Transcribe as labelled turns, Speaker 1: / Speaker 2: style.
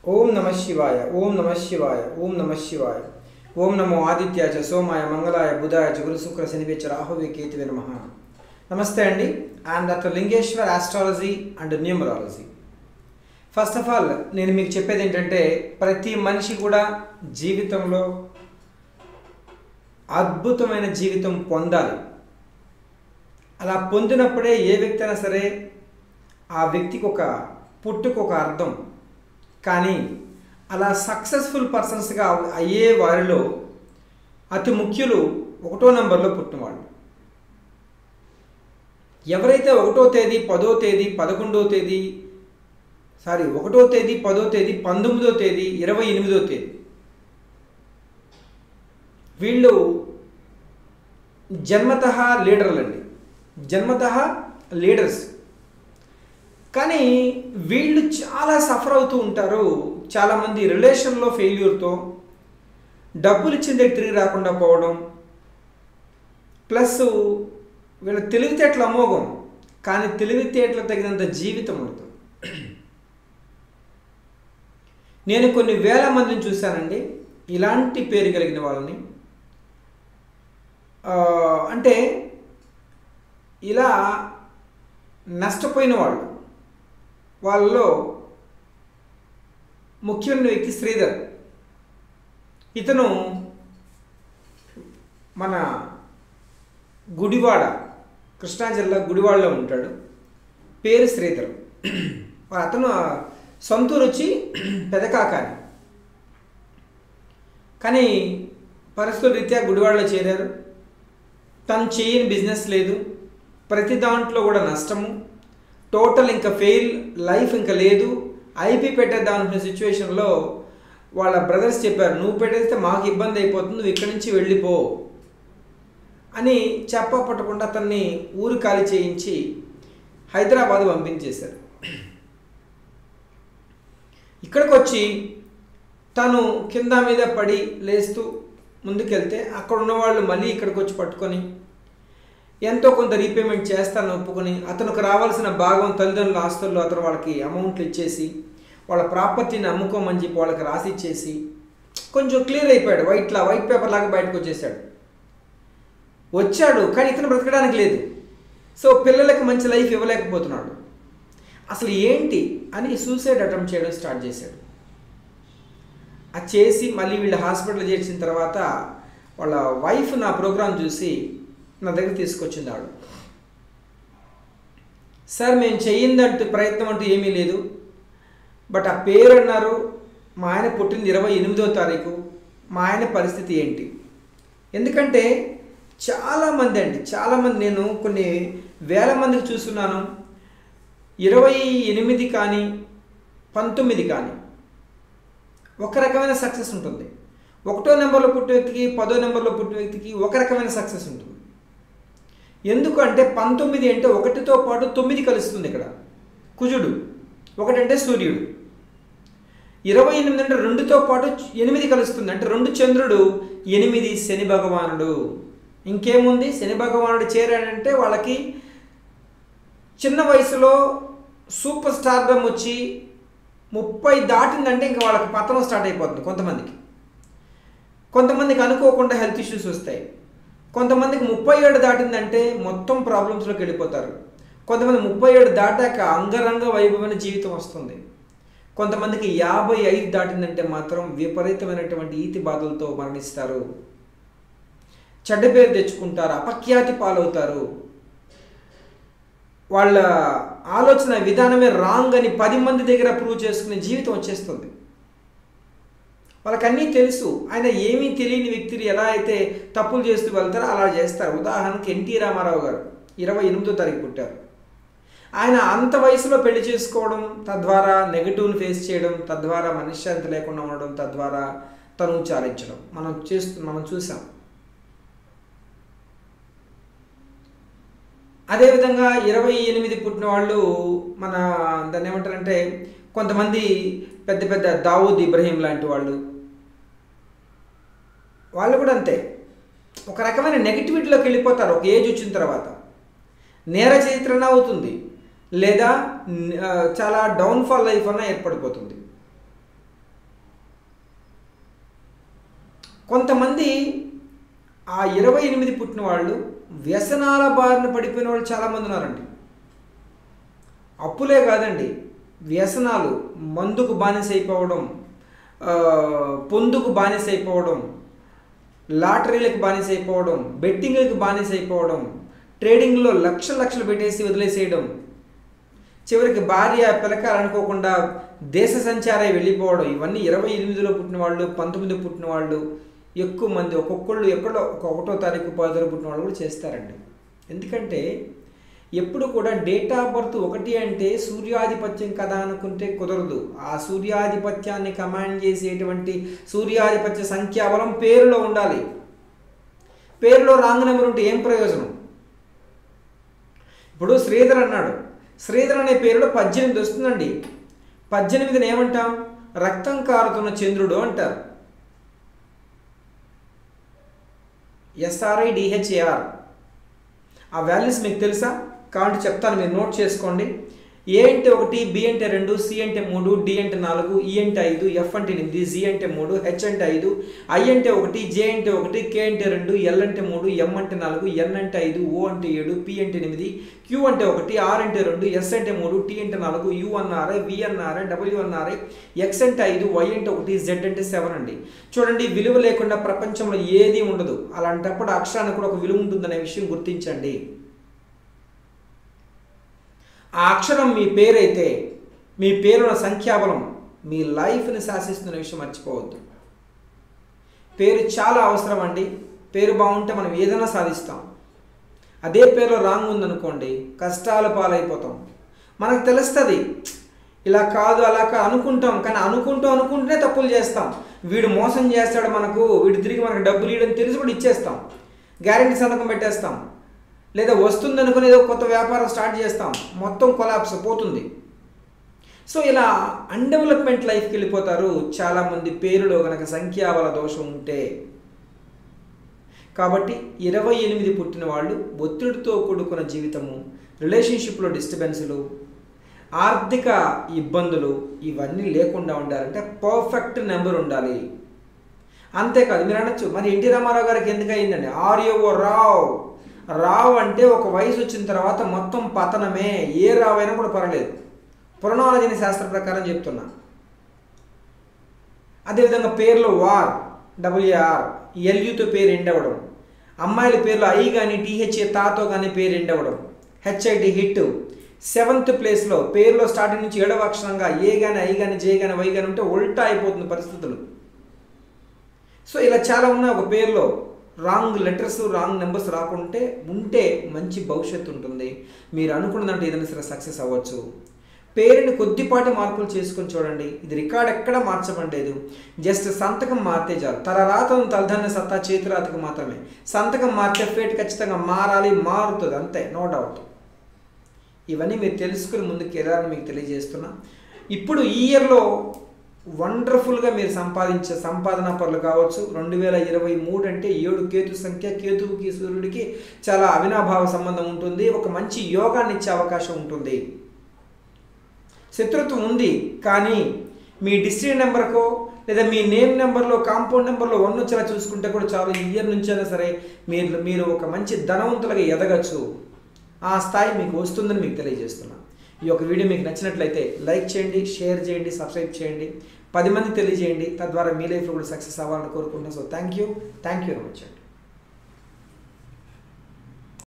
Speaker 1: ఓం నమ శివాయ ఓం నమ శివాయ ఓం నమ శివాయ ఓం నమో ఆదిత్యాయ చ సోమాయ మంగళాయ బుధాయ చ గురు శుక్ర శనివేచ రాహువే కేతువే నమ నమస్తే అండి I'm doctor Lingeshwar astrology and numerology first of all నేను మీకు చెప్పేది ఏంటంటే ప్రతి మనిషి కూడా జీవితంలో అద్భుతమైన జీవితం పొందాలి అలా పొందినప్పుడే ఏ వ్యక్తి అయినా సరే ఆ వ్యక్తికి ఒక పుట్టుకు ఒక అర్థం కానీ అలా సక్సెస్ఫుల్ పర్సన్స్గా అయ్యే వారిలో అతి ముఖ్యులు ఒకటో నెంబర్లో పుట్టినవాళ్ళు ఎవరైతే ఒకటో తేదీ పదో తేదీ పదకొండో తేదీ సారీ ఒకటో తేదీ పదో తేదీ పంతొమ్మిదో తేదీ ఇరవై ఎనిమిదో తేదీ వీళ్ళు జన్మత లీడర్లండి జన్మత లీడర్స్ కానీ వీళ్ళు చాలా సఫర్ అవుతూ ఉంటారు చాలామంది రిలేషన్లో ఫెయిల్యూర్తో డబ్బులు ఇచ్చిన దగ్గర తిరిగి రాకుండా పోవడం ప్లస్ వీళ్ళ తెలివితేటలు అమోఘం కానీ తెలివితేటలు తగినంత జీవితం ఉండదు నేను కొన్ని వేల మందిని చూశానండి ఇలాంటి పేరు కలిగిన వాళ్ళని అంటే ఇలా నష్టపోయిన వాళ్ళు వాళ్ళలో ముఖ్యమైన వ్యక్తి శ్రీధర్ ఇతను మన గుడివాడ కృష్ణా జిల్లా గుడివాడలో ఉంటాడు పేరు శ్రీధర్ అతను సొంతూరు వచ్చి పెదకాకాని కానీ పరిస్థితుల రీత్యా గుడివాడలో చేరారు తను చేయని బిజినెస్ లేదు ప్రతి దాంట్లో కూడా నష్టము టోటల్ ఇంకా ఫెయిల్ లైఫ్ ఇంకా లేదు ఐపీ పెట్టేద్దాం అనుకునే సిచ్యువేషన్లో వాళ్ళ బ్రదర్స్ చెప్పారు నువ్వు పెట్టేస్తే మాకు ఇబ్బంది అయిపోతుంది నువ్వు ఇక్కడి నుంచి వెళ్ళిపో అని చెప్ప పట్టకుండా అతన్ని ఊరు ఖాళీ చేయించి హైదరాబాద్ పంపించేశారు ఇక్కడికి వచ్చి తను కింద మీద పడి లేస్తూ ముందుకెళ్తే అక్కడ ఉన్న వాళ్ళు మళ్ళీ ఇక్కడికి వచ్చి పట్టుకొని ఎంతో కొంత రీపేమెంట్ చేస్తానని ఒప్పుకొని అతనికి రావాల్సిన భాగం తల్లిదండ్రుల ఆస్తుల్లో అతను వాళ్ళకి అమౌంట్లు ఇచ్చేసి వాళ్ళ ప్రాపర్టీని అమ్ముకోమని చెప్పి వాళ్ళకి రాసి ఇచ్చేసి కొంచెం క్లియర్ అయిపోయాడు వైట్లా వైట్ పేపర్ లాగా బయటకు వచ్చేసాడు వచ్చాడు కానీ ఇతను బ్రతకడానికి లేదు సో పిల్లలకి మంచి లైఫ్ ఇవ్వలేకపోతున్నాడు అసలు ఏంటి అని సూసైడ్ అటెంప్ట్ చేయడం స్టార్ట్ చేశాడు అది చేసి మళ్ళీ వీళ్ళు హాస్పిటల్ చేర్చిన తర్వాత వాళ్ళ వైఫ్ నా ప్రోగ్రాం చూసి నా దగ్గర తీసుకొచ్చింది ఆవిడ సార్ మేము చెయ్యిందంటూ ప్రయత్నం అంటూ ఏమీ లేదు బట్ ఆ పేరు అన్నారు మా ఆయన పుట్టింది ఇరవై ఎనిమిదో తారీఖు మా ఆయన పరిస్థితి ఏంటి ఎందుకంటే చాలామంది అండి చాలామంది నేను కొన్ని వేల మందికి చూస్తున్నాను ఇరవై ఎనిమిది కానీ పంతొమ్మిది కానీ ఒక రకమైన సక్సెస్ ఉంటుంది ఒకటో నెంబర్లో పుట్టిన వ్యక్తికి పదో నెంబర్లో పుట్టిన వ్యక్తికి ఒక రకమైన సక్సెస్ ఉంటుంది ఎందుకు అంటే పంతొమ్మిది అంటే ఒకటితో పాటు తొమ్మిది కలుస్తుంది ఇక్కడ కుజుడు ఒకటంటే సూర్యుడు ఇరవై ఎనిమిది అంటే రెండుతో పాటు ఎనిమిది కలుస్తుంది అంటే రెండు చంద్రుడు ఎనిమిది శని భగవానుడు ఇంకేముంది శని భగవానుడు చేరాడంటే వాళ్ళకి చిన్న వయసులో సూపర్ స్టార్డమ్ వచ్చి ముప్పై దాటిందంటే ఇంకా వాళ్ళకి పతనం స్టార్ట్ అయిపోతుంది కొంతమందికి కొంతమందికి అనుకోకుండా హెల్త్ ఇష్యూస్ వస్తాయి కొంతమందికి ముప్పై ఏడు దాటిందంటే మొత్తం ప్రాబ్లమ్స్లోకి వెళ్ళిపోతారు కొంతమంది ముప్పై ఏడు దాటాక అంగరంగ వైభవమైన జీవితం వస్తుంది కొంతమందికి యాభై ఐదు దాటిందంటే మాత్రం విపరీతమైనటువంటి ఈతి బాధలతో మరణిస్తారు చెడ్డ పేరు తెచ్చుకుంటారు అపఖ్యాతి పాలవుతారు వాళ్ళ ఆలోచన విధానమే రాంగ్ అని పది మంది దగ్గర ప్రూవ్ చేసుకునే జీవితం వచ్చేస్తుంది వాళ్ళకన్నీ తెలుసు ఆయన ఏమీ తెలియని వ్యక్తిని ఎలా అయితే తప్పులు చేస్తూ వెళ్తారో అలా చేస్తారు ఉదాహరణకి ఎన్టీ రామారావు గారు ఇరవై ఎనిమిదో తారీఖు పుట్టారు ఆయన అంత వయసులో పెళ్లి చేసుకోవడం తద్వారా నెగిటివ్ని ఫేస్ చేయడం తద్వారా మనశ్శాంతి లేకుండా ఉండడం తద్వారా తను చాలించడం మనం చేస్తూ మనం చూసాం అదేవిధంగా ఇరవై ఎనిమిది పుట్టిన వాళ్ళు మన దాన్ని ఏమంటారంటే కొంతమంది పెద్ద పెద్ద దావూద్ ఇబ్రహీం లాంటి వాళ్ళు వాళ్ళు కూడా అంతే ఒక రకమైన నెగిటివిటీలోకి వెళ్ళిపోతారు ఒక ఏజ్ వచ్చిన తర్వాత నేర చరిత్రన అవుతుంది లేదా చాలా డౌన్ఫాల్ లైఫ్ అన్న ఏర్పడిపోతుంది కొంతమంది ఆ ఇరవై ఎనిమిది పుట్టిన వాళ్ళు వ్యసనాల బారిన పడిపోయిన వాళ్ళు చాలామంది ఉన్నారండి అప్పులే కాదండి వ్యసనాలు మందుకు బానిస అయిపోవడం ఆ, పొందుకు బానిస అయిపోవడం లాటరీలకు బానిస అయిపోవడం బెట్టింగ్లకు బానిస అయిపోవడం ట్రేడింగ్లో లక్ష లక్షలు పెట్టేసి వదిలేసేయడం చివరికి భార్య పిలకాలు అనుకోకుండా దేశ సంచారే వెళ్ళిపోవడం ఇవన్నీ ఇరవై ఎనిమిదిలో పుట్టిన వాళ్ళు పంతొమ్మిది పుట్టిన వాళ్ళు ఎక్కువ మంది ఒక్కొక్కళ్ళు ఎక్కడో ఒక ఒకటో తారీఖు పదో పుట్టిన వాళ్ళు కూడా చేస్తారండి ఎందుకంటే ఎప్పుడు కూడా డేట్ ఆఫ్ బర్త్ ఒకటి అంటే సూర్యాధిపత్యం కదా అనుకుంటే కుదరదు ఆ సూర్యాధిపత్యాన్ని కమాండ్ చేసేటువంటి సూర్యాధిపత్య సంఖ్యాబలం పేరులో ఉండాలి పేరులో రాంగ్ నెంబర్ ఉంటే ఏం ప్రయోజనం ఇప్పుడు శ్రీధర్ అన్నాడు శ్రీధర్ అనే పేరులో పద్దెనిమిది వస్తుందండి పద్దెనిమిదిని ఏమంటాం రక్తం కారుతున్న చంద్రుడు అంటారు ఎస్ఆర్ఐ డిహెచ్ఏఆర్ ఆ వాల్యూస్ మీకు తెలుసా కాబట్టి చెప్తాను మీరు నోట్ చేసుకోండి ఏ అంటే ఒకటి బి అంటే రెండు సి అంటే మూడు డి అంటే నాలుగు ఈ అంటే ఐదు ఎఫ్ అంటే ఎనిమిది జి అంటే మూడు హెచ్ అంటే ఐదు ఐ అంటే ఒకటి జే అంటే ఒకటి కే అంటే రెండు ఎల్ అంటే మూడు ఎం అంటే నాలుగు ఎన్ అంటే ఐదు ఓ అంటే ఏడు పి అంటే ఎనిమిది క్యూ అంటే ఒకటి ఆర్ అంటే రెండు ఎస్ అంటే మూడు టీ అంటే నాలుగు యు అన్నారే వి అన్నారే డబ్ల్యూ అన్నారే ఎక్స్ అంటే ఐదు వై అంటే ఒకటి జెడ్ అంటే సెవెన్ అండి చూడండి విలువ లేకుండా ప్రపంచంలో ఏది ఉండదు అలాంటప్పుడు అక్షరానికి కూడా ఒక విలువ ఉంటుందనే విషయం గుర్తించండి ఆ అక్షరం మీ పేరైతే మీ పేరున్న సంఖ్యాబలం మీ లైఫ్ని శాసిస్తున్న విషయం మర్చిపోవద్దు పేరు చాలా అవసరం అండి పేరు బాగుంటే మనం ఏదైనా సాధిస్తాం అదే పేరులో రాంగ్ ఉందనుకోండి కష్టాల పాలైపోతాం మనకు తెలుస్తుంది ఇలా కాదు అలా కాదు అనుకుంటాం కానీ అనుకుంటూ అనుకుంటూనే తప్పులు చేస్తాం వీడు మోసం చేస్తాడు మనకు వీడు తిరిగి మనకు డబ్బులు ఇవ్వడం తెలిసి కూడా ఇచ్చేస్తాం గ్యారెంటీ సంతకం పెట్టేస్తాం లేదా వస్తుంది అనుకుని ఏదో కొత్త వ్యాపారం స్టార్ట్ చేస్తాం మొత్తం కొలాప్స్ పోతుంది సో ఇలా అన్డెవలప్మెంట్ లైఫ్కి వెళ్ళిపోతారు చాలామంది పేరులో కనుక సంఖ్యాబల దోషం ఉంటే కాబట్టి ఇరవై ఎనిమిది పుట్టిన వాళ్ళు ఒత్తిడితో కూడుకున్న జీవితము రిలేషన్షిప్లో డిస్టర్బెన్సులు ఆర్థిక ఇబ్బందులు ఇవన్నీ లేకుండా ఉండాలంటే పర్ఫెక్ట్ నెంబర్ ఉండాలి అంతేకాదు మీరు అనొచ్చు మరి ఎన్టీ రామారావు గారికి ఎందుకు అయిందండి ఆర్యో రావ్ రావు అంటే ఒక వయసు వచ్చిన తర్వాత మొత్తం పతనమే ఏ రావు అయినా కూడా పర్వాలేదు పురణాలజీని శాస్త్ర ప్రకారం చెప్తున్నా అదేవిధంగా పేర్లో వార్ డబ్ల్యూఆర్ ఎల్యుతో పేరు ఎండ్ అవ్వడం అమ్మాయిల పేర్లో ఐ కానీ టీహెచ్ఏ తాతో కానీ పేరు ఎండ్ అవ్వడం హెచ్ఐటి హిట్ సెవెంత్ ప్లేస్లో పేరులో స్టార్టింగ్ నుంచి ఏడవ అక్షరంగా ఏ కానీ ఐ కానీ జే కానీ వై కానీ ఉంటే ఉల్టా అయిపోతుంది పరిస్థితులు సో ఇలా చాలా ఉన్నాయి ఒక పేరులో రాంగ్ లెటర్స్ రాంగ్ నెంబర్స్ రాకుంటే ఉంటే మంచి భవిష్యత్తు ఉంటుంది మీరు అనుకున్నదంటే ఏదైనా సరే సక్సెస్ అవ్వచ్చు పేరుని కొద్దిపాటి మార్పులు చేసుకొని చూడండి ఇది రికార్డ్ ఎక్కడ మార్చబడలేదు జస్ట్ సంతకం మారితే చాలు తల రాతను తలధన్య సత్తా చేతి రాతకు మాత్రమే సంతకం మార్చే ఫేట్ ఖచ్చితంగా మారాలి మారుతుంది అంతే నో డౌట్ ఇవన్నీ మీరు తెలుసుకుని ముందుకు వెళ్ళాలని మీకు తెలియజేస్తున్నా ఇప్పుడు ఈ ఇయర్లో వండర్ఫుల్గా మీరు సంపాదించే సంపాదన పనులు కావచ్చు రెండు వేల ఇరవై మూడు అంటే ఏడు కేతు సంఖ్య కేతువుకి సూర్యుడికి చాలా అవినాభావ సంబంధం ఉంటుంది ఒక మంచి యోగాన్ని ఇచ్చే అవకాశం ఉంటుంది శత్రుత్వం ఉంది కానీ మీ డిస్ట్రిక్ట్ నెంబర్కో లేదా మీ నేమ్ నెంబర్లో కాంపౌండ్ నెంబర్లో వన్ వచ్చేలా చూసుకుంటే కూడా చాలు ఈ ఇయర్ నుంచి అయినా సరే మీరు మీరు ఒక మంచి ధనవంతులుగా ఎదగచ్చు ఆ స్థాయి మీకు వస్తుందని మీకు తెలియజేస్తున్నా ఈ యొక్క వీడియో మీకు నచ్చినట్లయితే లైక్ చేయండి షేర్ చేయండి సబ్స్క్రైబ్ చేయండి పది మంది తెలియజేయండి తద్వారా మీ లైఫ్లో కూడా సక్సెస్ అవ్వాలని కోరుకుంటున్నాను so thank you thank you very much అండి